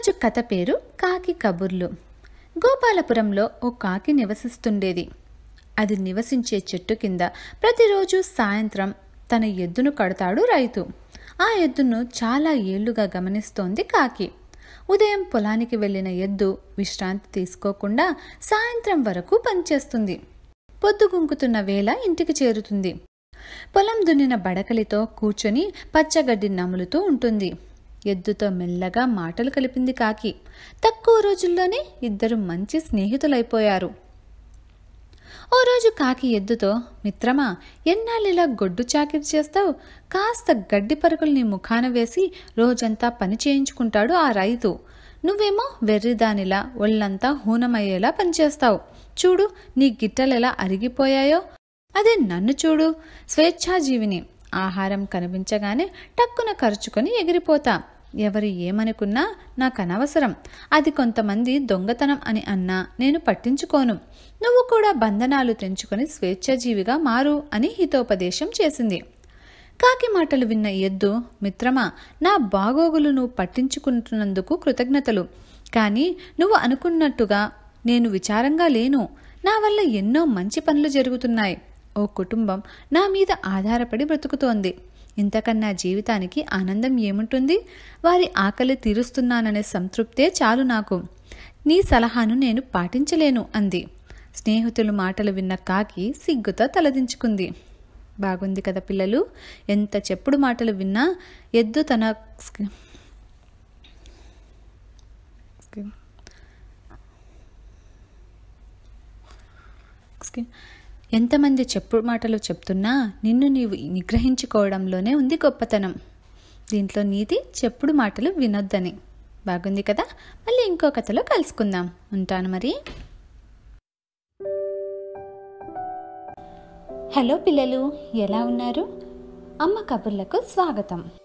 ఈరోజు కథ పేరు కాకి కబుర్లు గోపాలపురంలో ఓ కాకి నివసిస్తుండేది అది నివసించే చెట్టు కింద ప్రతిరోజు సాయంత్రం తన ఎద్దును కడతాడు రైతు ఆ ఎద్దును చాలా ఏళ్లుగా గమనిస్తోంది కాకి ఉదయం పొలానికి వెళ్ళిన ఎద్దు విశ్రాంతి తీసుకోకుండా సాయంత్రం వరకు పనిచేస్తుంది పొద్దుగుంకుతున్న వేళ ఇంటికి చేరుతుంది పొలం దున్నిన బడకలితో కూర్చొని పచ్చగడ్డి నములుతూ ఉంటుంది ఎద్దుతో మెల్లగా మాటలు కలిపింది కాకి తక్కువ రోజుల్లోనే ఇద్దరు మంచి స్నేహితులైపోయారు ఓ రోజు కాకి ఎద్దుతో మిత్రమా ఎన్నాళ్ళిలా గొడ్డు చాకిరి చేస్తావు కాస్త గడ్డి పరుగులు నీ ముఖాన వేసి రోజంతా పని చేయించుకుంటాడు ఆ రైతు నువ్వేమో వెర్రిదానిలా ఒళ్ళంతా హూనమయ్యేలా పనిచేస్తావు చూడు నీ గిట్టలెలా అరిగిపోయాయో అదే నన్ను చూడు స్వేచ్ఛాజీవిని ఆహారం కనిపించగానే టక్కున ఖర్చుకొని ఎగిరిపోతా ఎవరు ఏమనుకున్నా నాకు అనవసరం అది కొంతమంది దొంగతనం అని అన్నా నేను పట్టించుకోను నువ్వు కూడా బంధనాలు తెంచుకొని స్వేచ్ఛాజీవిగా మారు అని హితోపదేశం చేసింది కాకి మాటలు విన్న ఎద్దు మిత్రమా నా బాగోగులు నువ్వు పట్టించుకుంటున్నందుకు కృతజ్ఞతలు కానీ నువ్వు అనుకున్నట్టుగా నేను విచారంగా లేను నా వల్ల ఎన్నో మంచి పనులు జరుగుతున్నాయి ఓ కుటుంబం నా మీద ఆధారపడి బ్రతుకుతోంది ఇంతకన్నా జీవితానికి ఆనందం ఏముంటుంది వారి ఆకలి తీరుస్తున్నాననే సంతృప్తే చాలు నాకు నీ సలహాను నేను పాటించలేను అంది స్నేహితులు మాటలు విన్న కాకి సిగ్గుతో తలదించుకుంది బాగుంది కదా పిల్లలు ఎంత చెప్పుడు మాటలు విన్నా ఎద్దు తన ఎంతమంది చెప్పుడు మాటలు చెప్తున్నా నిన్ను నీవు నిగ్రహించుకోవడంలోనే ఉంది గొప్పతనం దీంట్లో నీతి చెప్పుడు మాటలు వినొద్దని బాగుంది కదా మళ్ళీ ఇంకో కథలో కలుసుకుందాం ఉంటాను మరి హలో పిల్లలు ఎలా ఉన్నారు అమ్మ కబుర్లకు స్వాగతం